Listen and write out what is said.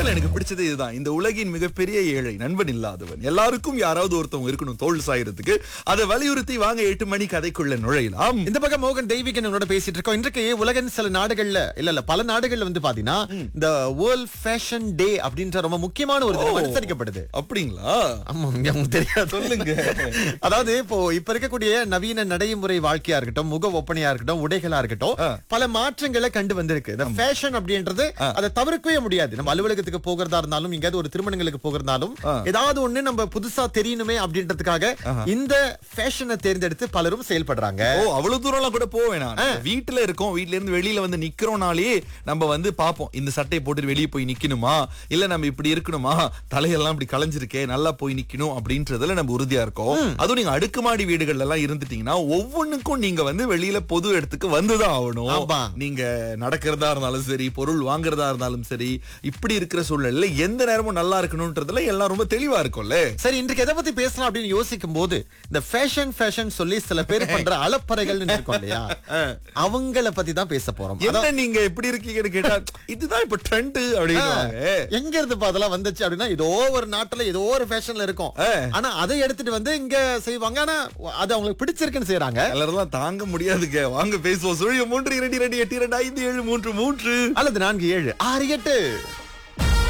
பாட்டுல எனக்கு பிடிச்சது இதுதான் இந்த உலகின் மிகப்பெரிய ஏழை நண்பன் இல்லாதவன் எல்லாருக்கும் யாராவது ஒருத்தவங்க இருக்கணும் தோல் சாயறதுக்கு அதை வலியுறுத்தி வாங்க எட்டு மணி கதைக்குள்ள நுழையலாம் இந்த பக்கம் மோகன் தெய்வீகன் உங்களோட பேசிட்டு இருக்கோம் இன்றைக்கு உலகின் சில நாடுகள்ல இல்ல இல்ல பல நாடுகள்ல வந்து பாத்தீங்கன்னா இந்த வேர்ல்ட் ஃபேஷன் டே அப்படின்ற ரொம்ப முக்கியமான ஒரு தினம் அனுசரிக்கப்படுது அப்படிங்களா ஆமா இங்க உங்களுக்கு தெரியாது சொல்லுங்க அதாவது இப்போ இப்ப இருக்கக்கூடிய நவீன நடைமுறை வாழ்க்கையா இருக்கட்டும் முக ஒப்பனையா இருக்கட்டும் உடைகளா இருக்கட்டும் பல மாற்றங்களை கண்டு வந்திருக்கு இந்த ஃபேஷன் அப்படின்றது அதை தவிர்க்கவே முடியாது நம்ம அலுவலகத்துக்கு போகிறதா இருந்தாலும் எங்கேயாவது ஒரு திருமணங்களுக்கு போகிறதாலும் ஏதாவது ஒண்ணு நம்ம புதுசா தெரியணுமே அப்படின்றதுக்காக இந்த ஃபேஷனை தேர்ந்தெடுத்து பலரும் செயல்படுறாங்க ஓ அவ்வளவு தூரம்லாம் கூட போக வேணாம் நம்ம வீட்டுல இருக்கோம் வீட்ல இருந்து வெளியில வந்து நிக்கிறோம்னாலே நம்ம வந்து பாப்போம் இந்த சட்டையை போட்டு வெளியே போய் நிக்கணுமா இல்ல நம்ம இப்படி இருக்கணுமா தலையெல்லாம் இப்படி களைஞ்சிருக்கே நல்லா போய் நிக்கணும் அப்படின்றதுல நம்ம உறுதியா இருக்கோம் அதுவும் நீங்க அடுக்குமாடி வீடுகள்ல எல்லாம் இருந்துட்டீங்கன்னா ஒவ்வொன்றுக்கும் நீங்க வந்து வெளியில பொது இடத்துக்கு வந்துதான் ஆகணும் ஆமா. நீங்க நடக்கிறதா இருந்தாலும் சரி பொருள் வாங்குறதா இருந்தாலும் சரி இப்படி இருக்கிற சூழ்நிலையில எந்த நேரமும் நல்லா இருக்கணும்ன்றதுல எல்லாம் ரொம்ப தெளிவா இருக்கும்ல சரி இன்றைக்கு எதை பத்தி பேசலாம் அப்படின்னு யோசிக்கும் போது இந்த ஃபேஷன் ஃபேஷன் சொல்லி சில பேர் பண்ற அலப்பறைகள்னு இருக்கும் இல்லையா அவங்கள பத்தி தான் பேச போறோம் என்ன நீங்க எப்படி இருக்கீங்கன்னு கேட்டா இதுதான் இப்ப ட்ரெண்ட் அப்படின்னு எங்க இருந்து இப்ப அதெல்லாம் வந்துச்சு அப்படின்னா ஏதோ ஒரு நாட்டுல ஏதோ ஒரு ஃபேஷன்ல இருக்கும் ஆனா அதை எடுத்துட்டு வந்து இங்க செய்வாங்க ஆனா அது அவங்களுக்கு பிடிச்சிருக்குன்னு செய்யறாங்க எல்லாரும் தாங்க முடியாதுங்க வாங்க பேசுவோம் சுழிய மூன்று இரண்டு இரண்டு எட்டு இரண்டு ஐந்து ஏழு மூன்று மூன்று அல்லது நான்கு ஏழு ஆறு எட்டு